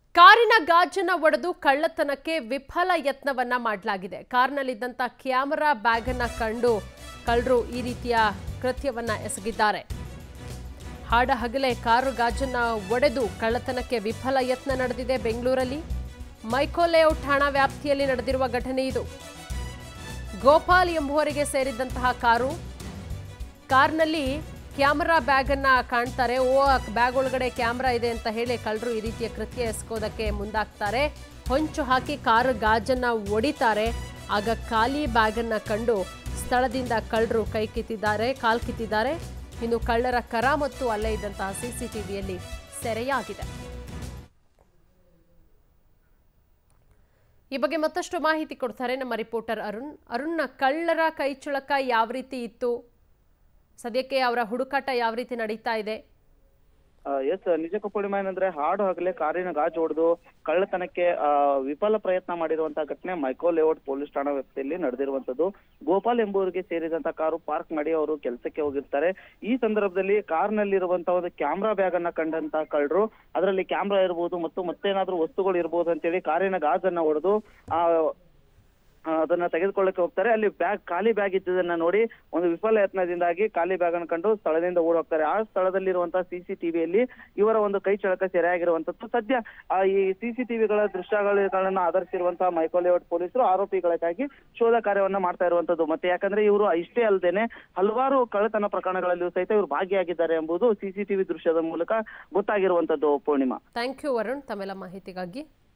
ಕಾರಿನ ಗಾಜನ್ನ ಒಡೆದು ಕಳ್ಳತನಕ್ಕೆ ವಿಫಲ ಯತ್ನವನ್ನ ಮಾಡಲಾಗಿದೆ ಕಾರ್ನಲ್ಲಿದ್ದಂಥ ಕ್ಯಾಮೆರಾ ಬ್ಯಾಗ್ ಅನ್ನ ಕಂಡು ಕಳ್ಳರು ಈ ರೀತಿಯ ಕೃತ್ಯವನ್ನ ಎಸಗಿದ್ದಾರೆ ಹಾಡ ಹಗಲೇ ಕಾರು ಗಾಜನ್ನ ಒಡೆದು ಕಳ್ಳತನಕ್ಕೆ ವಿಫಲ ಯತ್ನ ನಡೆದಿದೆ ಬೆಂಗಳೂರಲ್ಲಿ ಮೈಕೋ ಲೇಔಟ್ ಠಾಣಾ ವ್ಯಾಪ್ತಿಯಲ್ಲಿ ನಡೆದಿರುವ ಘಟನೆ ಇದು ಗೋಪಾಲ್ ಎಂಬುವರಿಗೆ ಸೇರಿದ್ದಂತಹ ಕಾರು ಕಾರ್ನಲ್ಲಿ ಕ್ಯಾಮರಾ ಬ್ಯಾಗ್ ಅನ್ನ ಕಾಣ್ತಾರೆ ಓ ಬ್ಯಾಗ್ ಒಳಗಡೆ ಕ್ಯಾಮ್ರಾ ಇದೆ ಅಂತ ಹೇಳಿ ಕಳ್ಳರು ಈ ರೀತಿಯ ಕೃತ್ಯ ಎಸ್ಕೋದಕ್ಕೆ ಮುಂದಾಗ್ತಾರೆ ಹೊಂಚು ಹಾಕಿ ಕಾರು ಗಾಜನ್ನ ಒಡಿತಾರೆ ಆಗ ಖಾಲಿ ಬ್ಯಾಗ್ ಅನ್ನ ಕಂಡು ಸ್ಥಳದಿಂದ ಕಳ್ಳರು ಕೈ ಕಿತ್ತಿದ್ದಾರೆ ಕಾಲ್ ಕಿತ್ತಿದ್ದಾರೆ ಇನ್ನು ಕಳ್ಳರ ಕರ ಮತ್ತು ಅಲ್ಲೇ ಇದ್ದಂತಹ ಸಿಸಿಟಿವಿಯಲ್ಲಿ ಸೆರೆಯಾಗಿದೆ ಈ ಬಗ್ಗೆ ಮತ್ತಷ್ಟು ಮಾಹಿತಿ ಕೊಡ್ತಾರೆ ನಮ್ಮ ರಿಪೋರ್ಟರ್ ಅರುಣ್ ಅರುಣ್ನ ಕಳ್ಳರ ಕೈಚಳಕ ಯಾವ ರೀತಿ ಇತ್ತು ಸದ್ಯಕ್ಕೆ ಅವರ ಹುಡುಕಾಟ ಯಾವ ರೀತಿ ನಡೀತಾ ಇದೆ ಎಸ್ ನಿಜಕ್ಕೂ ಪೂರ್ಣಿಮಾ ಏನಂದ್ರೆ ಹಾಡು ಹಗಲೇ ಕಾರಿನ ಗಾಜು ಹೊಡೆದು ಕಳ್ಳತನಕ್ಕೆ ಆ, ವಿಫಲ ಪ್ರಯತ್ನ ಮಾಡಿರುವಂತಹ ಘಟನೆ ಮೈಕೋ ಲೇಔಟ್ ಪೊಲೀಸ್ ಠಾಣಾ ವ್ಯಾಪ್ತಿಯಲ್ಲಿ ನಡೆದಿರುವಂತದ್ದು ಗೋಪಾಲ್ ಎಂಬುವರಿಗೆ ಸೇರಿದಂತ ಕಾರು ಪಾರ್ಕ್ ಮಾಡಿ ಅವರು ಕೆಲಸಕ್ಕೆ ಹೋಗಿರ್ತಾರೆ ಈ ಸಂದರ್ಭದಲ್ಲಿ ಕಾರ್ನಲ್ಲಿರುವಂತಹ ಒಂದು ಕ್ಯಾಮ್ರಾ ಬ್ಯಾಗ್ ಅನ್ನ ಕಂಡಂತ ಕಳ್ಳರು ಅದರಲ್ಲಿ ಕ್ಯಾಮ್ರಾ ಇರಬಹುದು ಮತ್ತು ಮತ್ತೇನಾದ್ರೂ ವಸ್ತುಗಳು ಇರಬಹುದು ಅಂತೇಳಿ ಕಾರಿನ ಗಾಜನ್ನ ಹೊಡೆದು ಆ ಆ, ಅದನ್ನ ತೆಗೆದುಕೊಳ್ಳಕ್ಕೆ ಹೋಗ್ತಾರೆ ಅಲ್ಲಿ ಬ್ಯಾಗ್ ಖಾಲಿ ಬ್ಯಾಗ್ ಇದ್ದದನ್ನ ನೋಡಿ ಒಂದು ವಿಫಲ ಯತ್ನದಿಂದಾಗಿ ಖಾಲಿ ಬ್ಯಾಗ್ ಅನ್ನು ಕಂಡು ಸ್ಥಳದಿಂದ ಓಡಿ ಹೋಗ್ತಾರೆ ಆ ಸ್ಥಳದಲ್ಲಿರುವಂತಹ ಸಿಸಿಟಿವಿಯಲ್ಲಿ ಇವರ ಒಂದು ಕೈ ಚಳಕ ಸೆರೆಯಾಗಿರುವಂತದ್ದು ಸದ್ಯ ಆ, ಈ ಸಿಸಿಟಿವಿಗಳ ದೃಶ್ಯಗಳನ್ನ ಆಧರಿಸಿರುವಂತಹ ಮೈಕೋಲೇಔಟ್ ಪೊಲೀಸರು ಆರೋಪಿಗಳಿಗಾಗಿ ಶೋಧ ಕಾರ್ಯವನ್ನ ಮಾಡ್ತಾ ಇರುವಂತದ್ದು ಮತ್ತೆ ಯಾಕಂದ್ರೆ ಇವರು ಇಷ್ಟೇ ಅಲ್ಲದೇನೆ ಹಲವಾರು ಕಳ್ಳತನ ಪ್ರಕರಣಗಳಲ್ಲಿಯೂ ಸಹಿತ ಇವರು ಭಾಗಿಯಾಗಿದ್ದಾರೆ ಎಂಬುದು ಸಿಸಿಟಿವಿ ದೃಶ್ಯದ ಮೂಲಕ ಗೊತ್ತಾಗಿರುವಂತದ್ದು ಪೂರ್ಣಿಮಾ ಥ್ಯಾಂಕ್ ಯು ವರುಣ್ ತಮ್ಮೆಲ್ಲ ಮಾಹಿತಿಗಾಗಿ